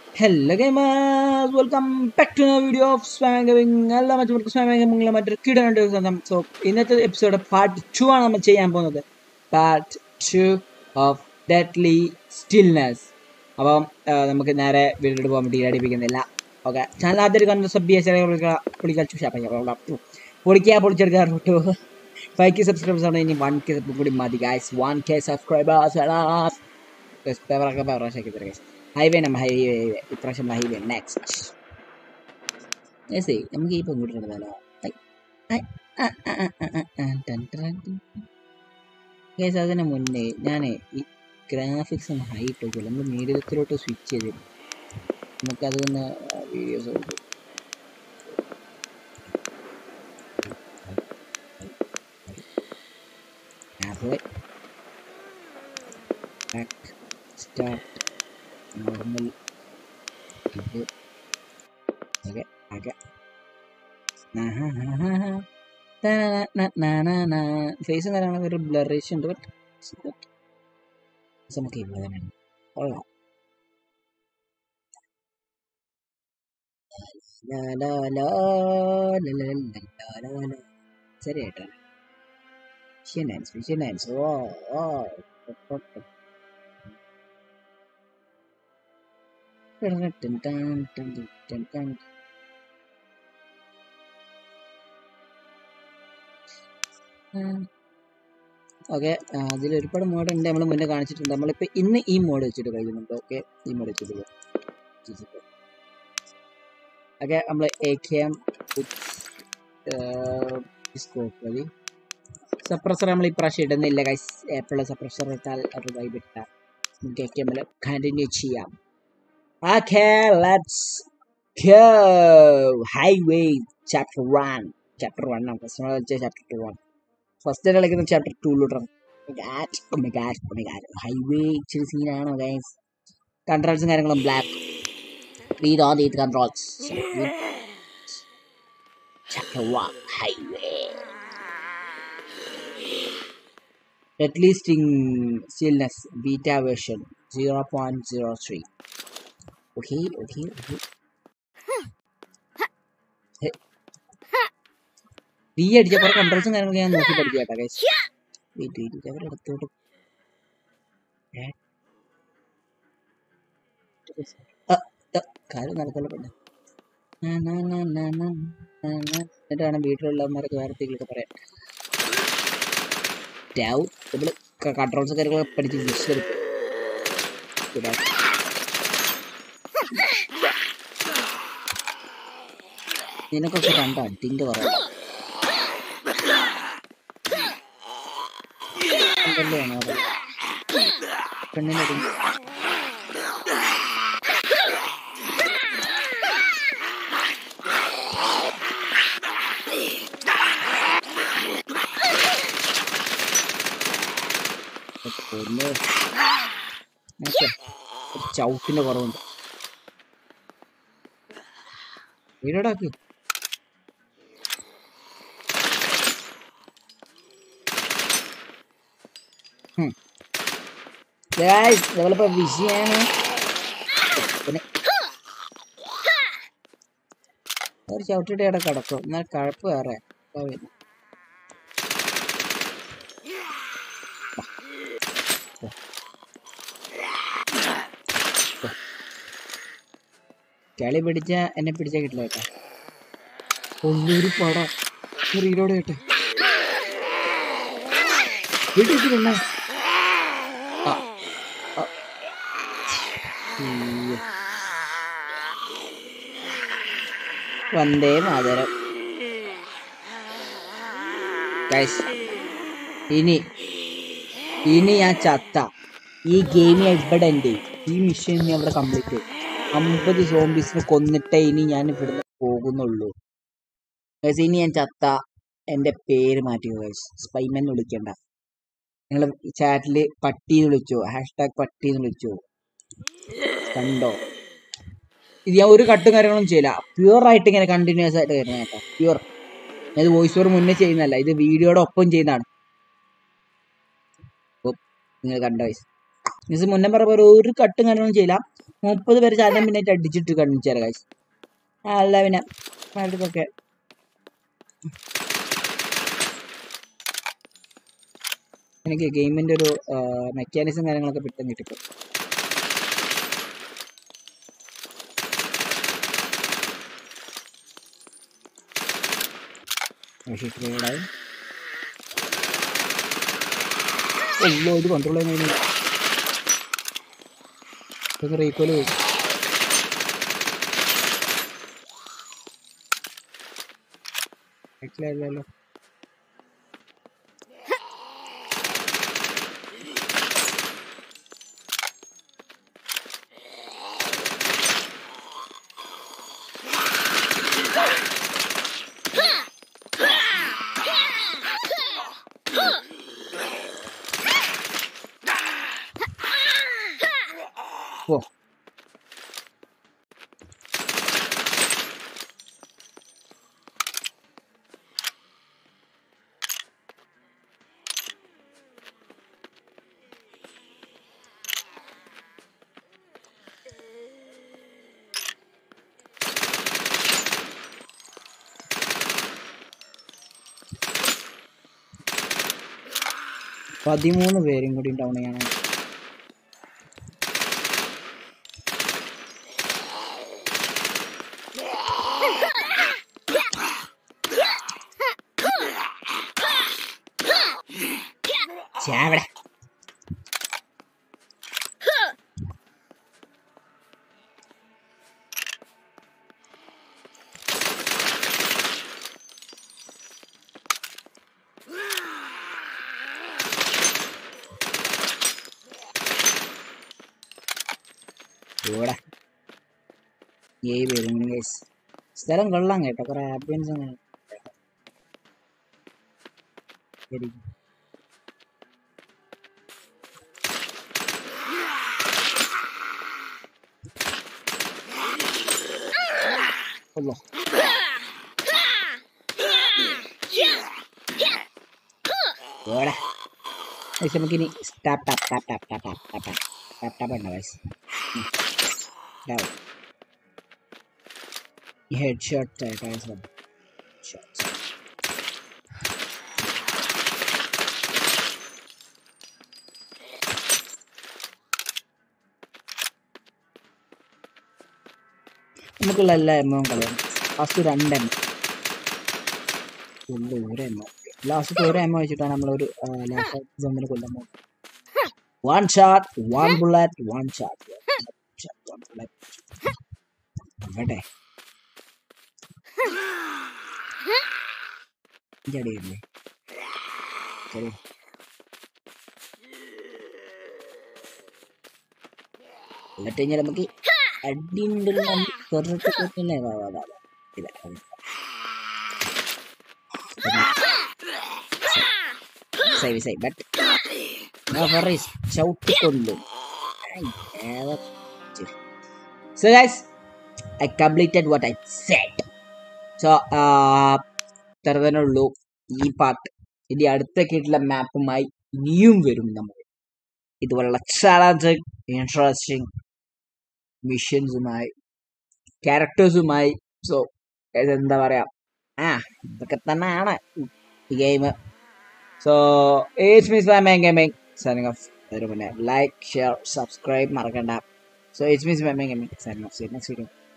Hello gamers welcome back to video of spam gaming എല്ലാ മറ്റു spam ഗെയിമിംഗിലെ മറ്റൊരു കിടകണ്ട് സ്വന്തം സോ ഇന്നത്തെ എപ്പിസോഡ് പാർട്ട് ടു ആണ് നമ്മൾ ചെയ്യാൻ പോകുന്നത് part two of deadly stillness അപ്പം ആ, നമുക്ക് നേരെ വീട്ടിലോട്ട് പോകാൻ വേണ്ടി അടിപ്പിക്കുന്നില്ല ഓക്കെ ചാനൽ ആദ്യം കണ്ട സബ് പൊളിക്കാൻ പൊളിക്കുക പൊളിച്ചെടുക്കുക റൂട്ട് ഫൈവ് കെ സബ്സ്ക്രൈബേഴ്സ് ആണ് ഇനി വൺ കെ കൂടി മതി ഗായ്സ് വൺ കെ സബ്സ്ക്രൈബേഴ്സ് പേപ്പറൊക്കെ പ്രാവശ്യമാക്കി തരാം ഗൈസ് ഹൈവേ നമ്മ ഹൈവേ ഹൈവേ ഇപ്രാവശ്യം ഹൈവേ നെക്സ്റ്റ് ഏസേ നമുക്ക് ഈ പെൺകുട്ടി നടന്നാലോ ഗൈസ് അതിന് മുന്നേ ഞാൻ ഈ ഗ്രാഫിക്സ് ഒന്ന് ഹൈ ഇട്ടോക്കില്ല നമ്മൾ മീഡിയത്തിലോട്ട് സ്വിച്ച് ചെയ്ത് നമുക്കതൊന്ന് വീഡിയോസ് ബാക്ക് സ്റ്റാർട്ട് നോർമൽ ഇത് ഓക്കെ ഓക്കെ ഫേസും കാര്യങ്ങളൊക്കെ ഒരു ബ്ലറിഷ് ഉണ്ട് ബട്ട് നമുക്ക് ഇവിടെ തന്നെ കൊള്ളാം ലാ ലാ ലാ ലാ ലാ ലാ ലാ ലാ. ശരിയായിട്ടാണ് വിഷയം ഡാൻസ് വിഷയം ഡാൻസ് ഓ ഓ ടിൻ ടാൻ ടിൻ ടിൻ ടിൻ ടാൻ. ഓക്കെ അതിൽ ഒരുപാട് മോഡ് ഉണ്ട് നമ്മൾ മുന്നേ കാണിച്ചിട്ടുണ്ട് നമ്മളിപ്പോൾ ഇന്ന് ഈ മോഡ് വെച്ചിട്ട് കളിക്കുന്നുണ്ട് ഓക്കെ ഈ മോഡ് വെച്ചിട്ട് ഓക്കെ നമ്മൾ എ കെ എം സ്കോപ്പ് മതി സപ്രസർ നമ്മൾ ഇപ്രാവശ്യം ഇടുന്നില്ല ഗൈസ് എപ്പോഴും സപ്രസർ ഇട്ടാൽ അത് വൈബ് ഇട്ടാൽ നമുക്ക് എ കെ എമ്മിൽ കണ്ടിന്യൂ ചെയ്യാം okay let's go highway chapter one chapter one ആണ് ഫസ്റ്റ് നമ്മൾ കളിച്ച ചാപ്റ്റർ വൺ ഫസ്റ്റ് കളിക്കുന്ന ചാപ്റ്റർ ടൂലോട്ടാണ് ഹൈവേ ഇച്ചിരി സീനാണോ ഗൈസ് കൺട്രോൾസും കാര്യങ്ങളും black read all these controls chapter 1 highway at least in stillness beta version 0.03 okay okay okay B അടിച്ച കുറെ കൺട്രോൾസും കാര്യങ്ങളൊക്കെ ഞാൻ നോക്കി പഠിക്കാം കേട്ടോ ഗൈസ് വെയിറ്റ് വെയിറ്റ് അവരുടെ അടുത്തോട്ട് ഏ? ആ, ആ, കാര്യം നടക്കല്ലോ പിന്നെ നാ, നാ, നാ, നാ, നാ, നാ, നാ. എന്നിട്ട് വേണം വീട്ടിലുള്ളവന്മാരൊക്കെ വാർത്തകളൊക്കെ പറയാൻ ഡൗ നമ്മള് കൺട്രോൾസ് കാര്യങ്ങളൊക്കെ പഠിച്ച് ജസ്റ്റ് എടുക്കും ഇതാ. നിനക്കൊക്കെ കണ്ട അടിന്റെ കുറവ് എന്തല്ലേ ആണ് അത് പെണ്ണിനടി പൊന്ന് നോക്കിയോ? ഒരു ചവിട്ടിന്റെ കുറവുണ്ട് വീടോടാക്ക് നമ്മളിപ്പോ വിഷയാണ് പിന്നെ ഒരു ചവിട്ടിയുടെ ഇട കിടക്കും എന്നാൽ കഴപ്പ് വേറെ അതാ വരുന്നെ. കളി പിടിച്ച എന്നെ പിടിച്ച കിട്ടില്ല കേട്ടോ ഒന്നൊരു പട റീലോട് കേട്ടെ വീട്ടിൽ ആ ആ. ഉയ്യോ. വന്ദേ മാതരം ഗൈസ് ഇനി ഇനി ഞാൻ ചത്ത ഈ ഗെയിം ഇവിടെ ഉണ്ട് ഈ മിഷൻ ഇനി അവിടെ കംപ്ലീറ്റ് അമ്പത് സോംബീസിനെ കൊന്നിട്ടേ ഇനി ഞാൻ ഇവിടുന്ന് പോകുന്നുള്ളൂ ഗൈസ് ഇനി ഞാൻ ചത്ത എൻ്റെ പേര് മാറ്റി ഗൈസ് സ്പൈമൻ വിളിക്കണ്ട നിങ്ങൾ ചാറ്റിൽ പട്ടി എന്ന് വിളിച്ചോ ഹാഷ് ടാഗ് പട്ടി എന്ന് വിളിച്ചോ കണ്ടോ ഇത് ഞാൻ ഒരു കട്ടും കാര്യങ്ങളും ചെയ്യില്ല പ്യുവർ ആയിട്ട് ഇങ്ങനെ കണ്ടിന്യൂസ് ആയിട്ട് വരുന്നത് കേട്ടോ പ്യുവർ ഞാൻ ഇത് വോയിസ് ഓവർ മുന്നേ ചെയ്യുന്നതല്ല ഇത് വീഡിയോയുടെ ഒപ്പം ചെയ്യുന്നതാണ് നിങ്ങൾ കണ്ട വയസ്സ് മീൻസ് മുന്നേ പറഞ്ഞ പോലെ ഒരു കട്ടും കാര്യങ്ങളും ചെയ്യില്ല മുപ്പത് പേര് ചാനൽ പിന്നെ അടിച്ചിട്ട് കണിച്ചാറ് കാശ് അല്ല പിന്നെ അടുത്തൊക്കെ എനിക്ക് ഗെയിമിന്റെ ഒരു മെക്കാനിസം കാര്യങ്ങളൊക്കെ പെട്ടെന്ന് കിട്ടിപ്പോ പക്ഷേ ഒല്ലോ ഇത് കൺട്രോൾ ചെയ്യുന്ന ഇതൊക്കെ റീക്കോല് പോയി മനസ്സിലായില്ലല്ലോ ഓ പതിമൂന്ന് പേരും കൂടി ഡൗൺ ചെയ്യണം ചാവട ഇവിടെ ഏയ് പേരും ഗൈസ് സ്ഥലം കൊള്ളാം കേട്ടോ കുറെ ആംബിയൻസ് അങ്ങനെ ശരി Allah. Udah. Guys, നമുക്കിനി tap tap tap tap tap tap tap tap tap tap ഉണ്ട് guys. Down. ഹെഡ് ഷോട്ട് ആയിട്ട് ഷോട്ട് നമുക്കുള്ള എല്ലാ എമ്മവും കളയാം ഫസ്റ്റ് രണ്ട് എമ്മ ഫുള്ള് ഒരു എമ്മ ലാസ്റ്റ് ഒരു എമ്മ വെച്ചിട്ടാണ് നമ്മളൊരു ലാസ്റ്റ് സോണിൽ കൊല്ലാൻ പോകുന്നത് one shot one bullet one shot one bullet അങ്ങട്ടെ അടിയല്ലേ ശരി എന്നിട്ട് കഴിഞ്ഞാൽ നമുക്ക് അടിയുണ്ടല്ലോ ചെറുതൊക്കെ തന്നെ ഇല്ല സേവ് സേവ് ബട്ട് ചവിട്ടിക്കൊണ്ടു So guys, I completed what I said. So, ഇത്ര തന്നെ ഉള്ളൂ ഈ പാർട്ട് ഇനി അടുത്ത കിട്ടുള്ള മാപ്പുമായി ഇനിയും വരും നമ്മൾ ഇതുപോലുള്ള ചാലഞ്ചിങ് ഇൻട്രസ്റ്റിംഗ് മിഷൻസുമായി ക്യാരക്ടേഴ്സുമായി സോ എന്താ പറയാ ആ ഇതൊക്കെ തന്നെയാണ് ഈ game so age miss gaming gaming signing off അതിന് മുന്നേ ലൈക്ക് ഷെയർ സബ്സ്ക്രൈബ് മറക്കണ്ട so age miss gaming gaming signing off next video